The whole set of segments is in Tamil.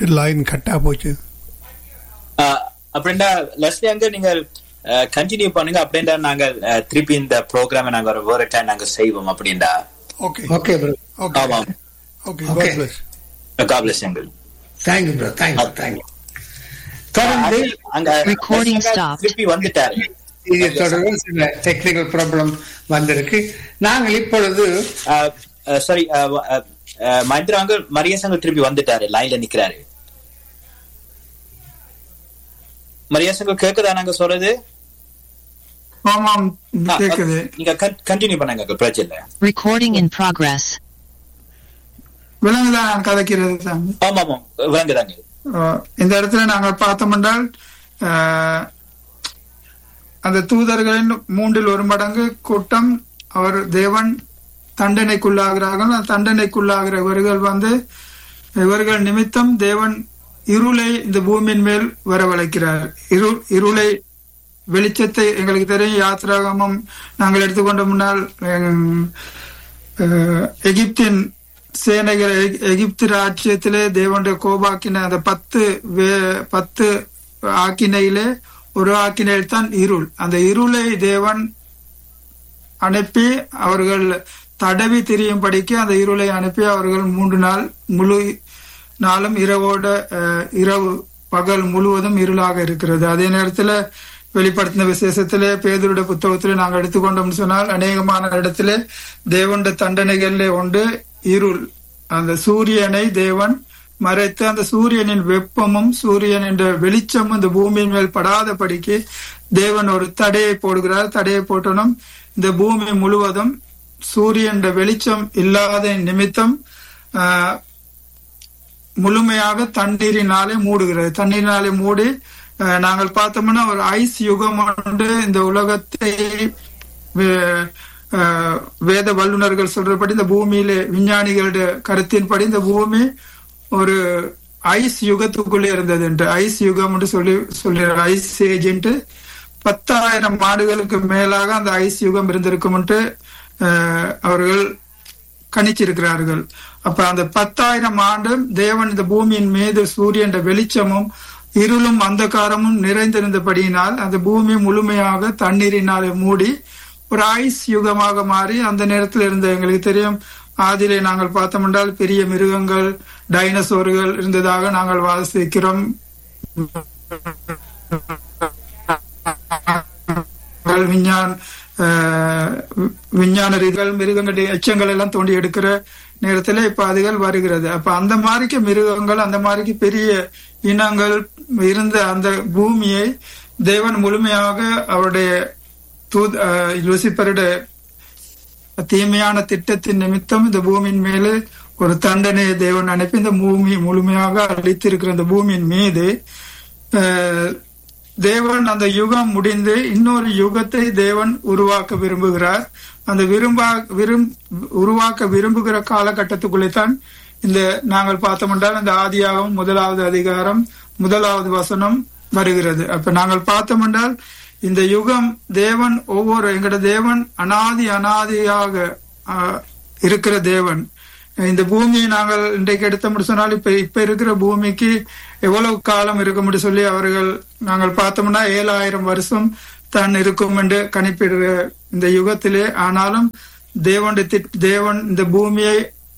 லைன் கட்டா போச்சு ஆஹ் அப்படின்னா லெஸ்லி அங்க நீங்கள் கண்டினியூ பண்ணுங்க அப்படின்னா நாங்க அஹ், திருப்பி இந்த ப்ரோக்ராம் நாங்க ஒரு வேற டைம் நாங்க செய்வோம் அப்படின்னா ஓகே ஓகே ப்ரோ ஓகே ஆமாம் ஓகே Okay. காட் பிளஸ் காப்லஸ் எங்கள் தேங்க்யூ ப்ரோ தேங்க்யூ தேங்க்யூ தொடர்ந்து அங்க Recording லெஸ்லி அங்க stopped. திருப்பி வந்துட்டாரு இது தொடர்பு சில டெக்னிக்கல் ப்ராப்ளம் வந்திருக்கு நாங்கள் இப்பொழுது சாரி மந்திர அங்க மரியசங்க திருப்பி வந்துட்டாரு லைன்ல நிக்கிறாரு மரியசங்க கேக்குதா நாங்க சொல்றது ஆமாம் ஆ, கேக்குது நீங்க கண்டினியூ பண்ணுங்க அங்க பிரச்சனை இல்ல Recording in progress. விலங்குதான் நான் கதைக்கிறது தான் ஆமா ஆமா விளங்குதாங்க அஹ் இந்த இடத்துல நாங்கள் பார்த்தோம் என்றால் அஹ், அந்த தூதர்களின் மூன்றில் ஒரு மடங்கு கூட்டம் அவர் தேவன் தண்டனைக்குள்ளாகிறார்கள் அந்த தண்டனைக்குள்ளாகிற இவர்கள் வந்து இவர்கள் நிமித்தம் தேவன் இருளை இந்த பூமியின் மேல் வரவழைக்கிறார் இரு இருளை வெளிச்சத்தை எங்களுக்கு தெரியும் யாத்திராகமம் நாங்கள் எடுத்துக்கொண்ட முன்னால் அஹ், அஹ், எகிப்தின் சேனைகள் எகி- எகிப்து ராஜ்யத்திலே தேவனுடைய கோபாக்கின அந்த பத்து வே- பத்து ஆக்கினையிலே ஒரு ஆக்கினையில் தான் இருள் அந்த இருளை தேவன் அனுப்பி அவர்கள் தடவி திரியும்படிக்கு அந்த இருளை அனுப்பி அவர்கள் மூன்று நாள் முழு நாளும் இரவோட அஹ், இரவு பகல் முழுவதும் இருளாக இருக்கிறது அதே நேரத்தில் வெளிப்படுத்தின விசேஷத்திலே பேதருடைய புத்தகத்திலே நாங்கள் எடுத்துக்கொண்டோம்னு சொன்னால் அநேகமான இடத்திலே தேவனுடைய தண்டனைகளிலே உண்டு இருள் அந்த சூரியனை தேவன் மறைத்து அந்த சூரியனின் வெப்பமும் சூரியனின் வெளிச்சமும் இந்த பூமியின் மேல் படாதபடிக்கு தேவன் ஒரு தடையை போடுகிறார் தடையை போட்டனும் இந்த பூமி முழுவதும் சூரியன் வெளிச்சம் இல்லாத நிமித்தம் ஆஹ், முழுமையாக தண்ணீரினாலே மூடுகிறது தண்ணீரினாலே மூடி அஹ், நாங்கள் பார்த்தோம்னா ஒரு ஐஸ் யுகம் உண்டு இந்த உலகத்தை வே- அஹ், வேத வல்லுநர்கள் சொல்றபடி இந்த பூமியிலே விஞ்ஞானிகளுடைய கருத்தின்படி இந்த பூமி ஒரு ஐஸ் யுகத்துக்குள்ளே இருந்தது என்று ஐஸ் யுகம் என்று சொல்லி சொல்ற ஐஸ் ஏஜ் என்று பத்தாயிரம் ஆண்டுகளுக்கு மேலாக அந்த ஐஸ் யுகம் இருந்திருக்கும் என்று அஹ், அவர்கள் கணிச்சிருக்கிறார்கள் அப்ப அந்த பத்தாயிரம் ஆண்டும் தேவன் இந்த பூமியின் மீது சூரியன் வெளிச்சமும் இருளும் அந்தகாரமும் நிறைந்திருந்தபடியினால் அந்த பூமி முழுமையாக தண்ணீரினாலே மூடி ஒரு ஐஸ் யுகமாக மாறி அந்த நேரத்தில் இருந்த எங்களுக்கு தெரியும் ஆதிலே நாங்கள் பார்த்தோம் என்றால் பெரிய மிருகங்கள் டைனசோர்கள் இருந்ததாக நாங்கள் வாசிக்கிறோம் மிருகங்கள், விஞ்ஞான அஹ், வி- விஞ்ஞான ரீதிகள் மிருகங்களுடைய எச்சங்கள் எல்லாம் தோண்டி எடுக்கிற நேரத்துல இப்ப அதுகள் வருகிறது அப்ப அந்த மாதிரிக்கு மிருகங்கள் அந்த மாதிரிக்கு பெரிய இனங்கள் இருந்த அந்த பூமியை தேவன் முழுமையாக அவருடைய தூத் அஹ், லூசிபருடைய தீமையான திட்டத்தின் நிமித்தம் இந்த பூமியின் மேலே ஒரு தண்டனையை தேவன் அனுப்பி இந்த பூமி முழுமையாக அழித்திருக்கிற இந்த பூமியின் மீது அஹ், தேவன் அந்த யுகம் முடிந்து இன்னொரு யுகத்தை தேவன் உருவாக்க விரும்புகிறார் அந்த விரும்பா விரும் உருவாக்க விரும்புகிற காலகட்டத்துக்குள்ளே தான் இந்த நாங்கள் பார்த்தோம் என்றால் இந்த ஆதியாகம் முதலாவது அதிகாரம் முதலாவது வசனம் வருகிறது அப்ப நாங்கள் பார்த்தோம் என்றால் இந்த யுகம் தேவன் ஒவ்வொரு எங்கட தேவன் அனாதி அனாதியாக ஆஹ், இருக்கிற தேவன் இந்த பூமியை நாங்கள் இன்றைக்கு எடுத்தோம்னு சொன்னால் இப்ப இப்ப இருக்கிற பூமிக்கு எவ்வளவு காலம் இருக்கும் என்று சொல்லி அவர்கள் நாங்கள் பார்த்தோம்னா ஏழாயிரம் வருஷம் தான் இருக்கும் என்று கணிப்பிடுற இந்த யுகத்திலே ஆனாலும் தேவனுடைய திட்- தேவன் இந்த பூமியை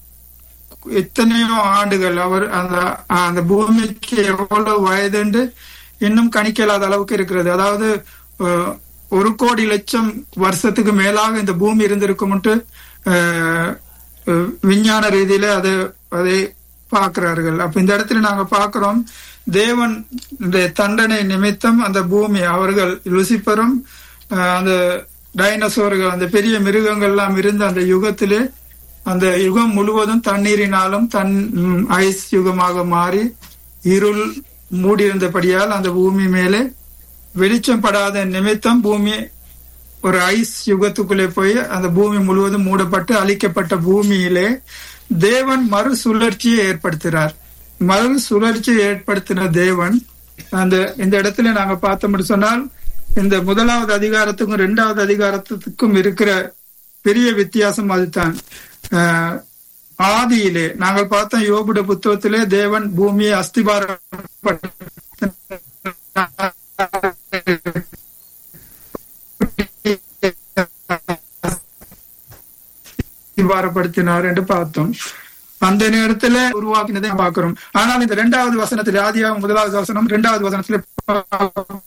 எத்தனையோ ஆண்டுகள் அவர் அந்த அந்த பூமிக்கு எவ்வளவு வயதுண்டு இன்னும் கணிக்கலாத அளவுக்கு இருக்கிறது அதாவது அஹ், ஒரு கோடி லட்சம் வருஷத்துக்கு மேலாக இந்த பூமி இருந்திருக்கும்ட்டு அஹ், அஹ், விஞ்ஞான ரீதியில அதை அதை பார்க்கிறார்கள் அப்ப இந்த இடத்துல நாங்க பார்க்கிறோம் தேவன் இந்த தண்டனை நிமித்தம் அந்த பூமி அவர்கள் லுசிபரும் அஹ், அந்த டைனோசோர்கள் அந்த பெரிய மிருகங்கள் எல்லாம் இருந்த அந்த யுகத்திலே அந்த யுகம் முழுவதும் தண்ணீரினாலும் தன் ம், ஐஸ் யுகமாக மாறி இருள் மூடியிருந்தபடியால் அந்த பூமி மேலே வெளிச்சம் படாத நிமித்தம் பூமி ஒரு ஐஸ் யுகத்துக்குள்ளே போய் அந்த பூமி முழுவதும் மூடப்பட்டு அழிக்கப்பட்ட பூமியிலே தேவன் மறு சுழற்சியை ஏற்படுத்துகிறார் மறு சுழற்சியை ஏற்படுத்தின தேவன் அந்த இந்த இடத்துல நாங்க பார்த்தோம்னு சொன்னால் இந்த முதலாவது அதிகாரத்துக்கும் இரண்டாவது அதிகாரத்துக்கும் இருக்கிற பெரிய வித்தியாசம் அதுதான் ஆஹ், ஆதியிலே நாங்கள் பார்த்தோம் யோபுட புத்தகத்திலே தேவன் பூமியை அஸ்திபார அஸ்திபாரப்படுத்தினார் என்று பார்த்தோம் அந்த நேரத்துல உருவாக்கினதை பார்க்கிறோம் ஆனால் இந்த இரண்டாவது வசனத்தில் ஆதியாக முதலாவது வசனம் இரண்டாவது வசனத்துல